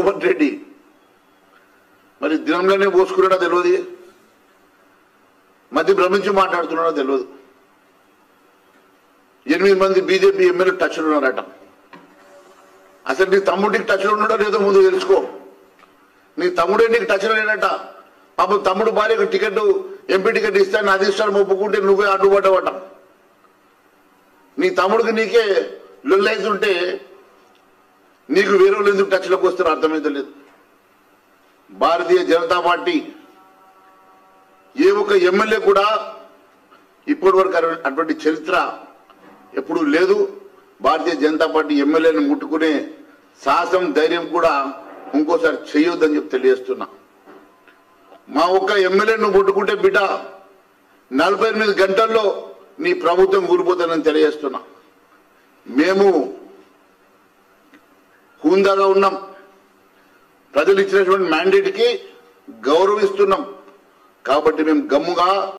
రేవంత్ రెడ్డి మరి దినంలోనే పోసుకున్నాడో తెలియదు మధ్య భ్రమించి మాట్లాడుతున్నాడో తెలియదు ఎనిమిది మంది బీజేపీ ఎమ్మెల్యే టచ్లో ఉన్నారట అసలు నీ తమ్ముడికి టచ్లో ఉన్నాడో లేదో ముందు తెలుసుకో నీ తమ్ముడే నీకు టచ్లో లేడట పాపం తమ్ముడు భార్యకు టికెట్ ఎంపీ టికెట్ ఇస్తాను అది ఇస్తాను ఒప్పుకుంటే నువ్వే అడ్డుపడ్డవట నీ తమ్ముడికి నీకే లొల్లైతుంటే నీకు వేరే వాళ్ళు ఎందుకు టచ్లోకి వస్తారో అర్థమైతే లేదు భారతీయ జనతా పార్టీ ఏ ఒక్క ఎమ్మెల్యే కూడా ఇప్పటి వరకు అటువంటి- అటువంటి చరిత్ర ఎప్పుడూ లేదు భారతీయ జనతా పార్టీ ఎమ్మెల్యేని ముట్టుకునే సాహసం ధైర్యం కూడా ఇంకోసారి చేయొద్దని చెప్పి తెలియజేస్తున్నా మా ఒక్క ఎమ్మెల్యే నువ్వు ముట్టుకుంటే బిడ్డ నలభై ఎనిమిది గంటల్లో నీ ప్రభుత్వం కూలిపోతానని తెలియజేస్తున్నా మేము హూందాగా ఉన్నాం ప్రజలు ఇచ్చినటువంటి మ్యాండేట్కి గౌరవిస్తున్నాం కాబట్టి మేము గమ్ముగా